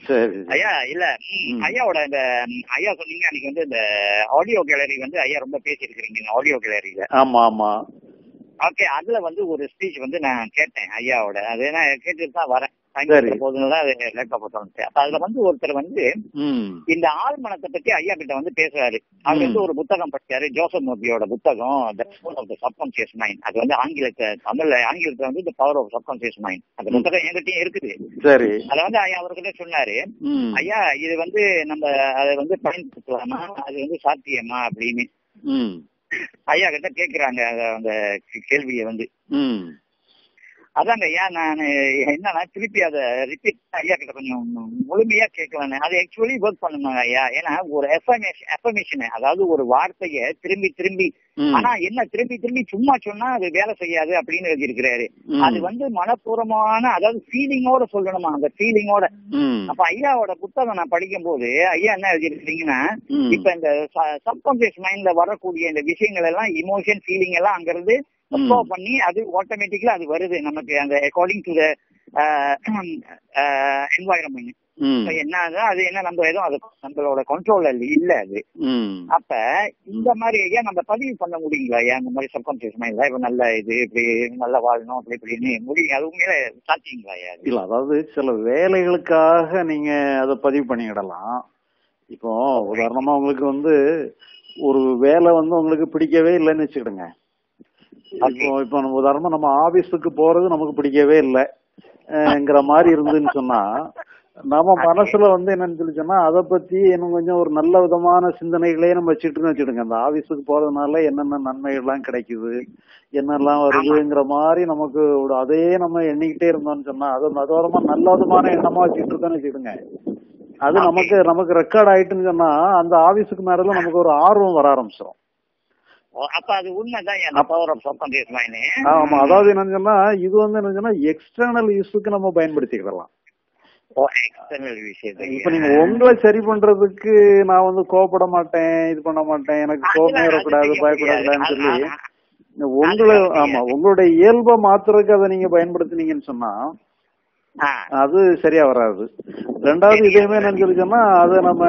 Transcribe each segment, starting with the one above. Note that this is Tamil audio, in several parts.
சரி ஐயா இல்ல ம். ஐயாவோட இந்த ம், ஐயா சொன்னீங்க அன்னைக்கு வந்து இந்த ஆடியோ கேலரி வந்து ஐயா ரொம்ப பேசியிருக்கிறீங்க ஆடியோ கேலரியில ஆமா ஆமா ஓகே அதுல வந்து ஒரு ஸ்பீச் வந்து நான் கேட்டேன் ஐயாவோட அது நான் கேட்டுட்டு தான் வரேன் சரி. போதுனால அது லேப்டாப் வந்துச்சு அப்ப அதுல வந்து ஒருத்தர் வந்து ம் இந்த ஆழ்மனத்தை பத்தி ஐயா கிட்ட வந்து பேசுறாரு அவர் வந்து ஒரு புத்தகம் படிச்சாரு ஜோசப் மோபியோட புத்தகம் the power of the subconscious mind அது வந்து ஆங்கிலத்தை தமிழ்ல ஆங்கிலத்துல வந்து the power of subconscious mind அந்த புத்தகம் என்கிட்டயும் இருக்குது சரி அத வந்து ஐயா அவர்கிட்ட சொன்னாரு ம் ஐயா இது வந்து நம்ம அதை வந்து பயன்படுத்தலாமா அது வந்து சாத்தியமா அப்படின்னு ம் ஐயா கிட்ட கேக்குறாங்க அத- அந்த கேள்வியை வந்து ம் அதாங்க ஐயா நான் என்னன்னா திருப்பி அதை ரிப்பீட் ஐயா கிட்ட கொஞ்சம் முழுமையா கேட்கலான்னு அது ஆக்சுவலி ஒர்க் பண்ணணும் ஐயா ஏன்னா ஒரு எஃபர்மேஷன் எஃபர்மேஷன் அதாவது ஒரு வார்த்தையை திரும்பி திரும்பி ம். ஆனா என்ன திரும்பி திரும்பி சும்மா சொன்னா அது வேலை செய்யாது அப்படின்னு எழுதியிருக்கிறாரு ம். அது வந்து மனப்பூர்வமான அதாவது ஃபீலிங்கோட சொல்லணுமா அந்த ஃபீலிங்கோட ம் அப்ப ஐயாவோட புத்தகம் நான் படிக்கும் போது ஐயா என்ன எழுதியிருக்கீங்கன்னா ம். இப்ப இந்த சப்கான்சியஸ் மைண்ட்ல வரக்கூடிய இந்த விஷயங்கள் எல்லாம் இமோஷன் ஃபீலிங் எல்லாம் அங்கிருந்து அப்சர்வ் பண்ணி அது ஆட்டோமேட்டிக்கலா அது வருது நமக்கு அந்த அக்கார்டிங் டு த என்வாயரன்மெண்ட் ம் என்ன அது என்ன நம்ம எதுவும் அது நம்மளோட கண்ட்ரோல்ல இல்ல அது ம் அப்ப இந்த மாதிரி ஐயா நம்ம பதிவு பண்ண முடியுங்களா ஐயா இந்த மாதிரி சப்கான்சியஸ் மைண்ட்ல இப்ப நல்ல இது இப்படி நல்லா வாழணும் அப்படி இப்படின்னு முடியும் அது உண்மையில சாத்தியங்களா ஐயா அது? இல்ல அதாவது சில வேலைகளுக்காக நீங்க அதை பதிவு பண்ணிக்கிடலாம் இப்போ உதாரணமா உங்களுக்கு வந்து ஒரு வேலை வந்து உங்களுக்கு பிடிக்கவே இல்லைன்னு வச்சுக்கிடுங்க இப்போ இப்போ நம்ம உதாரணமா நம்ம ஆபீஸுக்கு போறது நமக்கு பிடிக்கவே இல்லைங்கிற மாதிரி இருந்துன்னு சொன்னா நம்ம மனசுல வந்து என்னன்னு சொல்லி சொன்னா அதை பத்தி இன்னும் கொஞ்சம் ஒரு நல்ல விதமான சிந்தனைகளே நம்ம வச்சுட்டு வச்சுடுங்க அந்த ஆபீஸுக்கு போறதுனால என்னென்ன நன்மைகள்லாம் கிடைக்குது என்னெல்லாம் வருதுங்கிற மாதிரி நமக்கு ஒரு அதையே நம்ம எண்ணிக்கிட்டே இருந்தோம்னு சொன்னா அது அதோரமா நல்ல விதமான எண்ணமா வச்சுட்டு இருக்கோம்னு வச்சுடுங்க அது நமக்கு நமக்கு ரெக்கார்ட் ஆயிட்டுன்னு சொன்னா அந்த ஆபீஸுக்கு மேல நமக்கு ஒரு ஆர்வம் வர ஆரம்பிச்சிடும் ஓ, அப்ப அது உண்மைதான் அந்த பவர் ஆஃப் சப்கான்சியஸ் மைண்ட் ஆமா அதாவது என்னன்னு சொன்னா இது வந்து என்ன சொன்னா எக்ஸ்டர்னல் யூஸுக்கு நம்ம பயன்படுத்திக்கிடலாம் ஓ எக்ஸ்டர்னல் விஷயத்தை இப்ப நீங்க உங்களை சரி பண்றதுக்கு நான் வந்து கோபப்பட மாட்டேன் இது பண்ண மாட்டேன் எனக்கு கோபமே வரக்கூடாது பயப்படக்கூடாதுன்னு சொல்லி உங்களை ஆமா உங்களுடைய இயல்பை மாத்துறதுக்கு அதை நீங்க பயன்படுத்துனீங்கன்னு சொன்னா ஆ, அது சரியா வராது ரெண்டாவது இதேமே என்னன்னு சொல்லி சொன்னா அதை நம்ம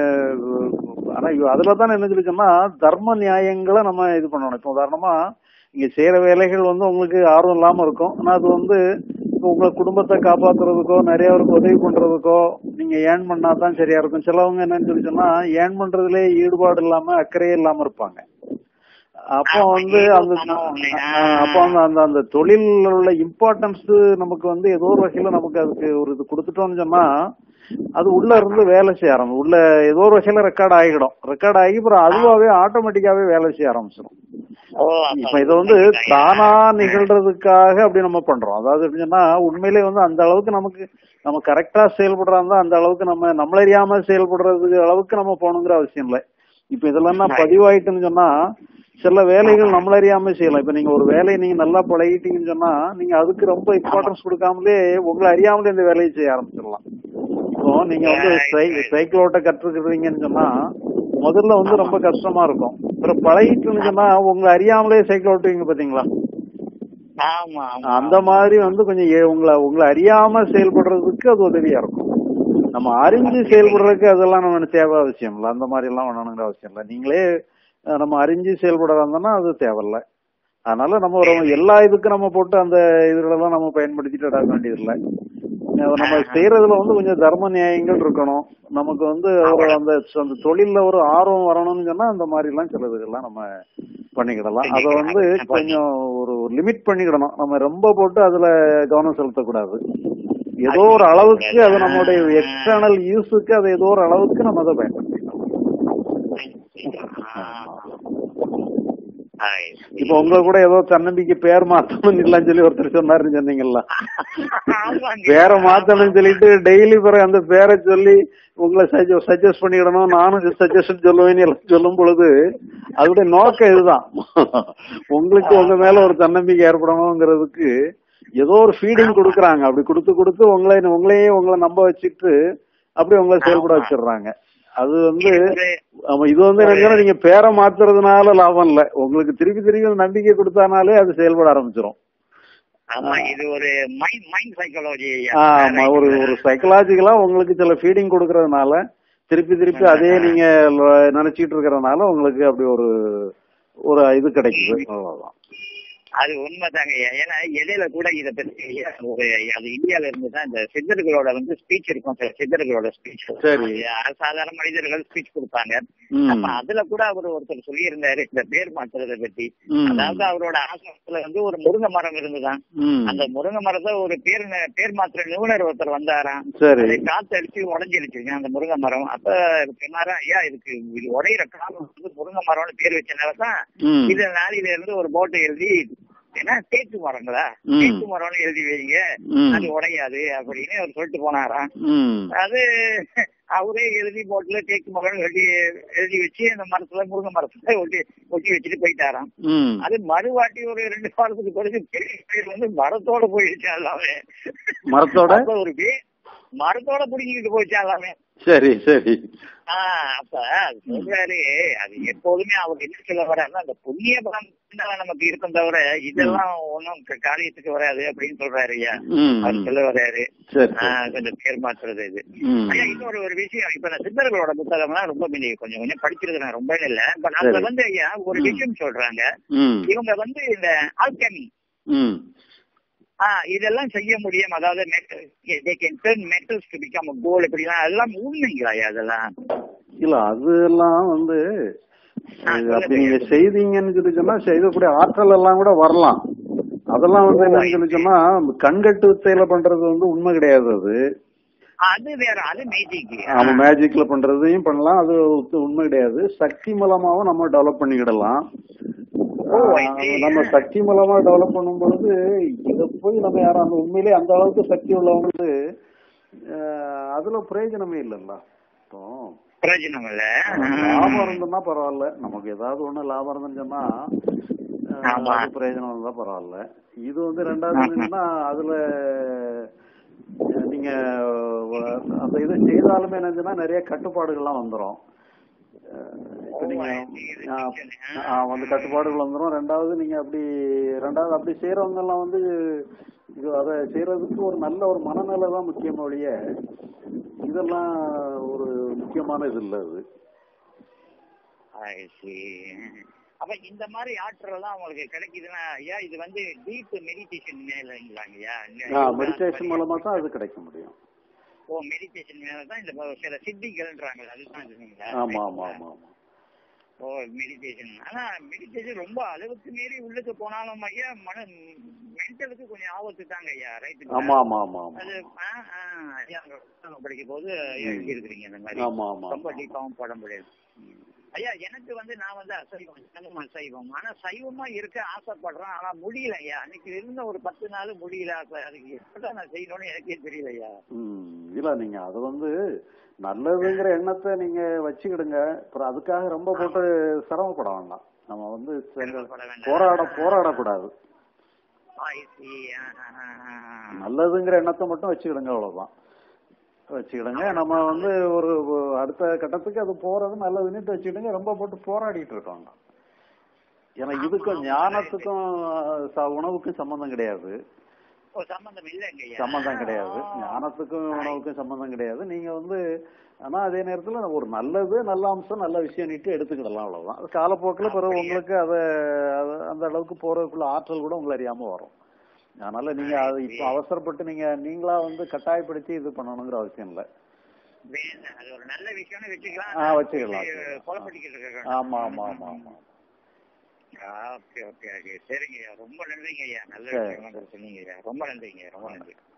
ஆனா இது- அதுல தான் என்ன சொல்லி சொன்னா தர்ம நியாயங்களை நம்ம இது பண்ணணும் இப்போ உதாரணமா நீங்க செய்யற வேலைகள் வந்து உங்களுக்கு ஆர்வம் இல்லாம இருக்கும் ஆனா அது வந்து இப்போ உங்க குடும்பத்தை காப்பாத்துறதுக்கோ நிறைய பேருக்கு உதவி பண்றதுக்கோ நீங்க ஏர்ன் பண்ணா தான் சரியா இருக்கும் சிலவங்க என்னன்னு சொல்லி சொன்னா ஏர்ன் பண்றதுல ஈடுபாடு இல்லாம அக்கறையே இல்லாம இருப்பாங்க அப்போ ஆமா, வந்து அந்த ஈடுபாடு ஒண்ணு. ஆ. ஆ, அப்போ அந்த அந்த அந்த தொழில் உள்ள இம்பார்ட்டன்ஸ் நமக்கு வந்து ஏதோ ஒரு வகையில நமக்கு அதுக்கு ஒரு இது கொடுத்துட்டோம்னு சொன்னா அது உள்ள இருந்து வேலை செய்ய ஆரம்பிக்கும் உள்ள ஏதோ ஒரு வகையில ரெக்கார்ட் ஆகிடும் ரெக்கார்ட் ஆகி அப்புறம் அதுவாவே ஆட்டோமேட்டிக்காவே வேலை செய்ய ஆரம்பிச்சிடும் ஓ, அப்ப இப்ப இதை வந்து தானா நிகழ்றதுக்காக அப்படி நம்ம பண்றோம் அதாவது எப்படின்னு சொன்னா உண்மையிலேயே வந்து அந்த அளவுக்கு நமக்கு நம்ம கரெக்டா செயல்படுறாங்க அந்த அளவுக்கு நம்ம நம்மளறியாம செயல்படுறதுக்கு அளவுக்கு நம்ம போகணுங்கிற அவசியம் இல்லை இப்ப இதெல்லாம் நான் பதிவாயிட்டுன்னு சொன்னா சில வேலைகள் நம்மளறியாம செய்யலாம் இப்ப நீங்க ஒரு வேலையை நீங்க நல்லா பழகிட்டீங்கன்னு சொன்னா நீங்க அதுக்கு ரொம்ப இம்பார்ட்டன்ஸ் கொடுக்காமலே உங்களை அறியாமலே இந்த வேலையை செய்ய ஆரம்பிச்சிடலாம் இப்போ நீங்க வந்து சை- சைக்கிள் ஓட்ட கற்றுக்கிறீங்கன்னு சொன்னா முதல்ல வந்து ரொம்ப கஷ்டமா இருக்கும் அப்புறம் பழகிட்டுன்னு சொன்னா உங்களை அறியாமலே சைக்கிள் ஓட்டுவீங்க பாத்தீங்களா ஆமா ஆமா அந்த மாதிரி வந்து கொஞ்சம் ஏ- உங்களை உங்களை அறியாம செயல்படுறதுக்கு அது உதவியா இருக்கும் நம்ம அறிஞ்சு செயல்படுறதுக்கு அதெல்லாம் நம்ம தேவை அவசியம் இல்லை அந்த மாதிரி எல்லாம் பண்ணணுங்கிற அவசியம் இல்லை நீங்களே அஹ், நம்ம அறிஞ்சு செயல்படுறதா இருந்தோம்னா அது தேவையில்ல அதனால நம்ம ஒரு எல்லா இதுக்கும் நம்ம போட்டு அந்த இதுகளெல்லாம் நம்ம பயன்படுத்திட்டு இட வேண்டியதில்லை அஹ் நம்ம செய்யறதுல வந்து கொஞ்சம் தர்ம நியாயங்கள் இருக்கணும் நமக்கு வந்து ஒரு அந்த அந்த தொழில்ல ஒரு ஆர்வம் வரணும்னு சொன்னா அந்த மாதிரி எல்லாம் சில இதுகள்லாம் நம்ம பண்ணிக்கிடலாம் அதை வந்து கொஞ்சம் ஒரு லிமிட் பண்ணிக்கிடணும் நம்ம ரொம்ப போட்டு அதுல கவனம் செலுத்தக்கூடாது ஏதோ ஒரு அளவுக்கு அது நம்மளுடைய எக்ஸ்டர்னல் யூஸுக்கு அது ஏதோ ஒரு அளவுக்கு நம்ம அதை பயன்படுத்திக்கலாம் இப்ப உங்க கூட ஏதோ தன்னம்பிக்கை பேர் மாத்தணும் இல்லன்னு சொல்லி ஒருத்தர் சொன்னாருன்னு சொன்னீங்கல்ல பேரை மாத்தணும்னு சொல்லிட்டு டெய்லி பிறகு அந்த பேரை சொல்லி உங்களை சஜஸ்ட் பண்ணிடணும் நானும் சஜஷன் சொல்லுவேன்னு எல்லாம் சொல்லும் பொழுது அதோட நோக்கம் இதுதான் உங்களுக்கு உங்க மேல ஒரு தன்னம்பிக்கை ஏற்படணுங்கிறதுக்கு ஏதோ ஒரு ஃபீடிங் கொடுக்குறாங்க அப்படி கொடுத்து கொடுத்து உங்களை உங்களையே உங்களை நம்ப வச்சுட்டு அப்படி உங்களை செயல்பட வச்சிடுறாங்க அது வந்து ஆமா இது வந்து என்னன்னா நீங்க பேரை மாத்துறதுனால லாபம் இல்ல உங்களுக்கு திருப்பி திருப்பி நம்பிக்கை கொடுத்தானாலே அது செயல்பட ஆரம்பிச்சிடும் ஆமா இது ஒரு மைண்ட் மைண்ட் சைக்காலஜி ஆமா ஒரு ஒரு சைக்கலாஜிக்கலா உங்களுக்கு சில ஃபீடிங் கொடுக்கறதுனால திருப்பி திருப்பி அதே நீங்க ல- நினைச்சிட்டு இருக்கறதுனால உங்களுக்கு அப்படி ஒரு ஒரு இது கிடைக்குது அவ்வளவுதான் அது உண்மைதாங்க ஐயா. ஏன்னா இடையில கூட இத பத்தி ஒரு அது இந்தியால இருந்து தான் இந்த சித்தர்களோட வந்து ஸ்பீச் இருக்கும் சில சித்தர்களோட ஸ்பீச் சரி. சாதாரண மனிதர்கள் ஸ்பீச் கொடுப்பாங்க ம். அப்ப அதுல கூட அவர் ஒருத்தர் சொல்லியிருந்தாரு இந்த பேர் மாத்துறதை பத்தி ம். அதாவது அவரோட ஆசிரமத்துல வந்து ஒரு முருங்கை மரம் இருந்துதான் ம். அந்த முருங்கை மரத்தை ஒரு பேர் ந- பேர் மாத்திர நிபுணர் ஒருத்தர் வந்தாராம் சரி அதை காத்து அடிச்சு உடஞ்சிருச்சுங்க அந்த முருங்கை மரம் அப்ப சொன்னாரா ஐயா இதுக்கு இது உடையிற காரணம் வந்து முருங்கை மரம்னு பேர் வச்சனாலதான் ம். இது நாளில இருந்து ஒரு போட்டை எழுதி என்ன தேக்கு மரங்களா ம். தேக்கு மரம்னு எழுதி வைங்க ம். அது உடையாது அப்படின்னு அவர் சொல்லிட்டு போனாராம் ம். அது அவரே எழுதி போட்டுல தேக்கு மரம் எழுதி எழுதி வச்சு அந்த மரத்துல முருங்கை மரத்துல ஒட்டி ஒட்டி வச்சுட்டு போயிட்டாராம் ம். அது மறுவாட்டி ஒரு ரெண்டு வாரத்துக்கு பிறகு பெரிய பேர் வந்து மரத்தோட போயிடுச்சு எல்லாமே மரத்தோட அப்ப ஒரு வே மரத்தோட புடிங்கிட்டு போயிடுச்சு எல்லாமே சரி சரி ஆஹ் அப்ப அது சொல்றாரு அது எப்போதுமே அவர் என்ன சொல்ல வர்றாருன்னா அந்த புண்ணிய பலம் தான் நமக்கு இருக்கும் தவிர இதெல்லாம் ஒண்ணும் க- காரியத்துக்கு வராது அப்படின்னு சொல்றாரு ஐயா ம். அவர் சொல்ல வர்றாரு சரி சரி. ஆஹ் கொஞ்சம் பேர் மாத்துறது இது ம். ஐயா இன்னொரு ஒரு விஷயம் இப்ப நான் சித்தர்களோட புத்தகம்லாம் ரொம்ப மினி- கொஞ்சம் கொஞ்சம் படிக்கிறது நான் ரொம்ப இல்ல பட் அதுல சரி. வந்து ஐயா ஒரு ம். விஷயம் சொல்றாங்க ம். இவங்க வந்து இந்த ஆல்கமி ம். ஆஹ் இதெல்லாம் செய்ய முடியும் அதாவது மெட்டல்ஸ் டு பிகம் கோல் இப்படிலாம் எல்லாம் உண்மைங்களா ஐயா அதெல்லாம் இல்ல அதெல்லாம் வந்து ஆ, இது சொல்லுங்க. அப்படி நீங்க செய்தீங்கன்னு சொல்லி சொன்னா செய்யக்கூடிய ஆற்றல் எல்லாம் கூட வரலாம் அதெல்லாம் வந்து என்னன்னு சொல்லி சொன்னா கண்கட்டு வித்தையில பண்றது வந்து உண்மை கிடையாது அது அது வேற அது மேஜிக் நம்ம மேஜிக்ல பண்றதையும் பண்ணலாம் அது உத்து- உண்மை கிடையாது சக்தி மூலமாவும் நம்ம டெவலப் பண்ணிக்கிடலாம் ஓ, ஆஹ் I see. நம்ம சக்தி மூலமா டெவலப் பண்ணும் பொழுது இத போய் நம்ம யாரும் அந்த உண்மையிலேயே அந்த அளவுக்கு சக்தி உள்ளவங்களுக்கு ஆஹ் அதுல பிரயோஜனமே இல்லைல்ல இப்போ பிரயோஜனம் இல்ல லாபம் இருந்ததுன்னா பரவாயில்ல நமக்கு ஏதாவது ஒண்ணு லாபம் இருந்துன்னு சொன்னா ஆஹ் ஆமா. அது பிரயோஜனம் இருந்தா பரவாயில்ல இது வந்து ரெண்டாவது என்னன்னா அதுல அஹ் நீங்க வ- அந்த இது செய்தாலுமே என்னச்சுன்னா நிறைய கட்டுப்பாடுகள்லாம் வந்துரும் அஹ் இப்ப நீங்க ஆஹ் ஆஹ் வந்து கட்டுப்பாடுகள் வந்துரும் ரெண்டாவது நீங்க அப்படி ரெண்டாவது அப்படி செய்யறவங்க எல்லாம் வந்து இது அதை செய்யறதுக்கு ஒரு நல்ல ஒரு மனநிலை தான் முக்கியம் ஒழிய இதெல்லாம் ஒரு முக்கியமான இது இல்ல அது I see. அப்ப இந்த மாதிரி ஆற்றல் எல்லாம் உங்களுக்கு கிடைக்குதுன்னா ஐயா இது வந்து டீப் மெடிடேஷன் மேலங்களாங்கய்யா மெடிடேஷன் மூலமா தான் அது கிடைக்க முடியும் ஓ மெடிடேஷன் மேல தான் இந்த சில சித்திகள்ன்றாங்க அதுதான் இதுங்களா? ஆமா ஆமா ஆமா ஆமா ஓ மெடிடேஷன் ஆனா மெடிடேஷன் ரொம்ப அளவுக்கு மீறி உள்ளுக்கு போனாலும் ஐயா மன மென்டலுக்கு கொஞ்சம் ஆபத்து தாங்க ஐயா ரைட் ஆமா ஆமா ஆமா ஆமா அது ஆ, ஆ, ஐயா அங்க புத்தகம் படிக்கும் போது எழுதி இருக்கிறீங்க இந்த மாதிரி ஆமா ஆமா ரொம்ப டீப்பாவும் போட முடியாது ஐயா எனக்கு வந்து நான் வந்து அசைவம் எனக்கும் அசைவம் ஆனா சைவமா இருக்க ஆசைப்படுறேன் ஆனா முடியல ஐயா அன்னைக்கு இருந்த ஒரு பத்து நாள் முடியல அப்ப அதுக்கு எப்பதான் நான் செய்யணும்னு எனக்கே தெரியல ஐயா ம் இல்ல நீங்க அது வந்து நல்லதுங்கிற எண்ணத்தை நீங்க வச்சுக்கிடுங்க அப்புறம் அதுக்காக ரொம்ப போட்டு சிரமப்பட வேண்டாம் நம்ம வந்து செங்க- சிரமப்பட வேண்டாம். போராட போராடக்கூடாது I see. ஆ, ஆ, ஆ, ஆ. நல்லதுங்கிற எண்ணத்தை மட்டும் வச்சுக்கிடுங்க அவ்வளவுதான் வச்சுக்கிடுங்க நம்ம வந்து ஒரு ஒரு அடுத்த கட்டத்துக்கு அது போறது நல்லதுன்னு வச்சுக்கிடுங்க ரொம்ப போட்டு போராடிட்டு இருக்கோங்க ஏன்னா இதுக்கும் ஞானத்துக்கும் ச- உணவுக்கும் சம்பந்தம் கிடையாது ஓ சம்பந்தம் இல்லைங்க ஐயா சம்பந்தம் கிடையாது ஞானத்துக்கும் உணவுக்கும் சம்பந்தம் கிடையாது நீங்க வந்து ஆனா அதே நேரத்துல ஒரு நல்லது நல்ல அம்சம் நல்ல விஷயம் நீட்டு எடுத்துக்கிடலாம் அவ்வளவுதான் அது காலப்போக்கில் பிறகு அப்படியா? உங்களுக்கு அதை அது- அந்த அளவுக்கு போறதுக்குள்ள ஆற்றல் கூட உங்களை அறியாம வரும் அதனால நீங்க அது இப்ப அவசரப்பட்டு நீங்க நீங்களா வந்து கட்டாயப்படுத்தி இது பண்ணணுங்கிற அவசியம் இல்லை வேண்டாம். அது ஒரு நல்ல விஷயம்னு வச்சுக்கலாம் ஆ, வச்சுக்கலாம். குழப்படிக்கிட்டு இருக்க ஆமா ஆமா ஆமா ஆமா ஓகே ஓகே ஓகே சரிங்க ஐயா ரொம்ப நன்றிங்க ஐயா நல்ல சரி. விஷயம் சொன்னீங்க ஐயா ரொம்ப நன்றிங்க ரொம்ப நன்றி